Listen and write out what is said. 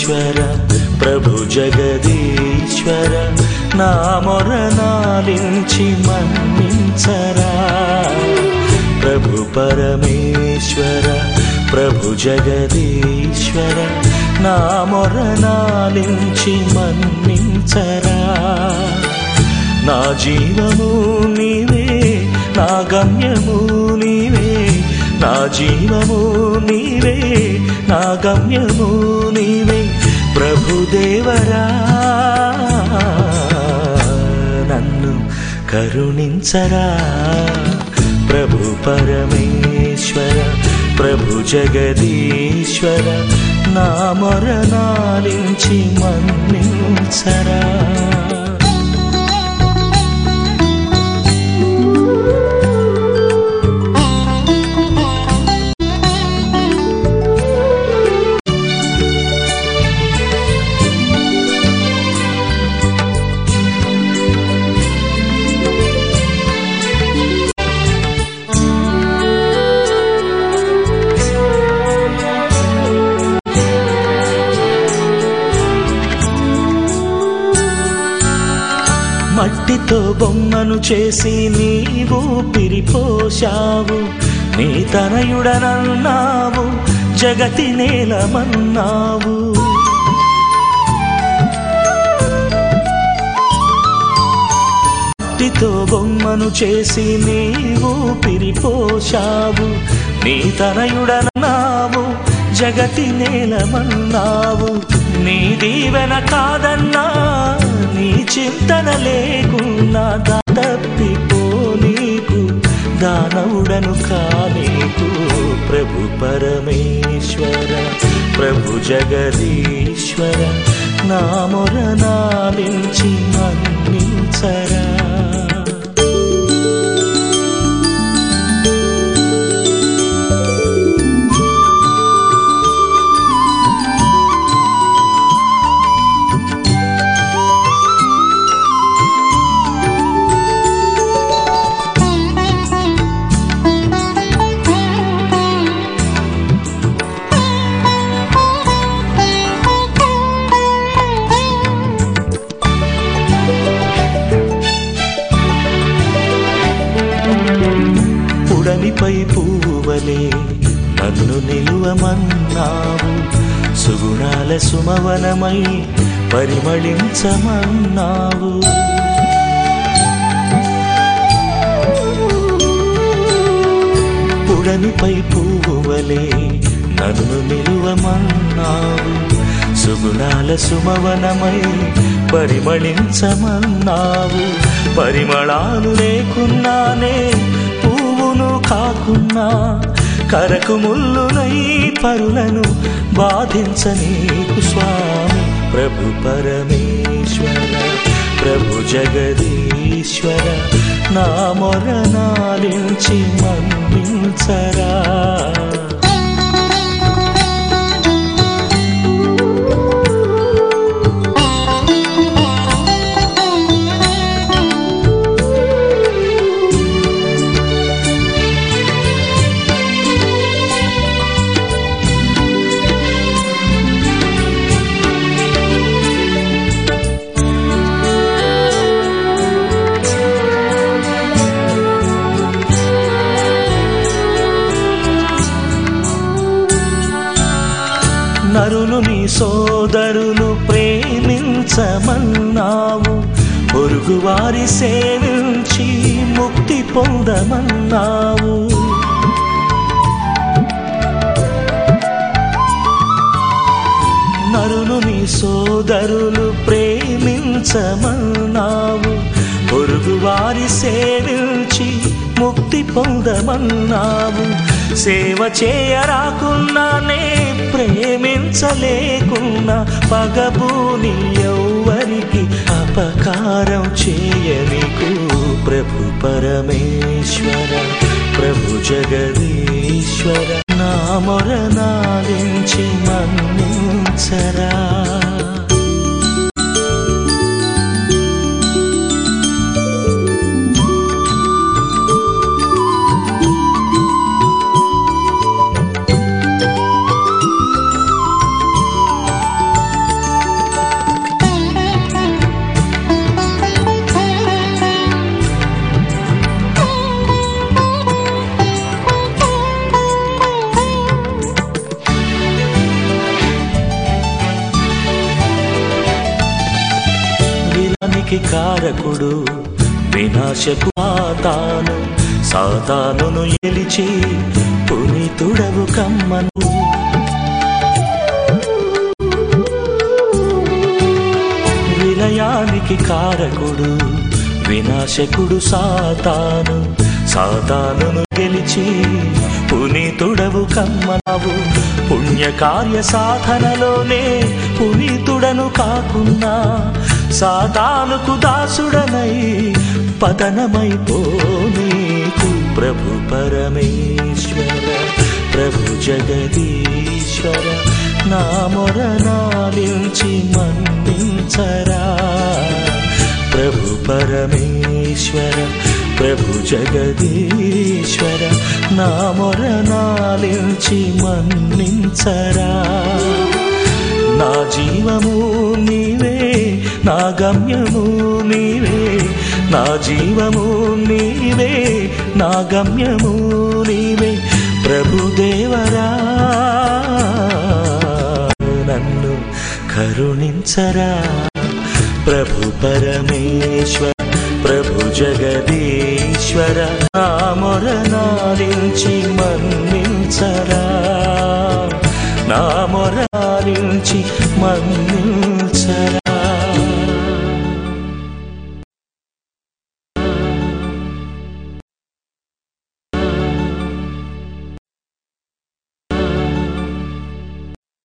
జగదీశ్వర ప్రభు జగదీశ్వర నా మొరనాలించి మన్నించరా ప్రభు పరమేశ్వర ప్రభు జగదీశ్వర నా మొరనాలించి మన్నించరా నా జీవము నీవే నా గమ్యము నీవే నా జీవము నీవే నా గమ్యము నీవే ప్రభుదేవరా నన్ను కరుణించరా ప్రభు పరమేశ్వర ప్రభు జగదీశ్వర నా మొరనాలించి మన్నించరా మట్టితో బొమ్మను చేసి నీవు పిరిపోశావు నీ తనయుడనన్నావు జగతి నేలమన్నావు మట్టితో బొమ్మను చేసి నీవు పిరిపోశావు నీ తనయుడనన్నావు జగతి నేలమన్నావు నీ దీవెన కాదన్నా నీ చింతన లేకున్నా దా తప్పిపో నీకు దానవుడను కానీకు ప్రభు పరమేశ్వర ప్రభు జగదీశ్వర నా మొరనాలించి మన్నించరా పుడమిపై పువ్వువలే నన్ను నిలువమన్నావు సుగుణాల సుమవనమై పరిమళించమన్నావు పుడమిపై పువ్వువలే నన్ను నిలువమన్నావు సుగుణాల సుమవనమై పరిమళించమన్నావు పరిమళాలు లేకున్నానే పువ్వును కాకున్నా కరకు ముల్లునై పరులను బాధించ నీకు స్వామి ప్రభు పరమేశ్వర ప్రభు జగదీశ్వర నా మొరనాలించి మన్నించరా నరులు నీ సోదరులు ప్రేమించమన్నావు పొరుగువారి సేవించి ముక్తి పొందమన్నావు నరులు నీ సోదరులు ప్రేమించమన్నావు పొరుగువారి సేవించి ముక్తి పొందమన్నావు సేవ చేయరాకున్నానే ప్రేమించలేకున్నా పగబూని ఎవ్వరికి అపకారం చేయనికు ప్రభు పరమేశ్వర ప్రభు జగదీశ్వర నా మొరనాలించి మన్నించరా విలయానికి కారకుడు వినాశకు సాతాను సాతానును ఎలిచి పునీతుడవు కమ్మను విలయానికి కారకుడు వినాశకుడు సాతాను సాతానును గెలిచి పునీతుడవు కమ్మనవు పుణ్యకార్య సాధనలోనే పునీతుడను కాకున్నా సాతానుకు దాసుడనై పతనమైపోనీకు ప్రభు పరమేశ్వర ప్రభు జగదీశ్వర నా మొరనాలించి మన్నించరా ప్రభు పరమేశ్వర ప్రభు జగదీశ్వర నా మొరనాలించి మన్నించరా నా జీవము నీవే నా గమ్యము నీవే నా జీవము నీవే నా గమ్యము నీవే ప్రభుదేవరా నన్ను కరుణించరా ప్రభు పరమేశ్వర ప్రభు జగదీశ్వర నా మొరనాలించి మన్నించరా నా మొరనాలించి మన్నించరా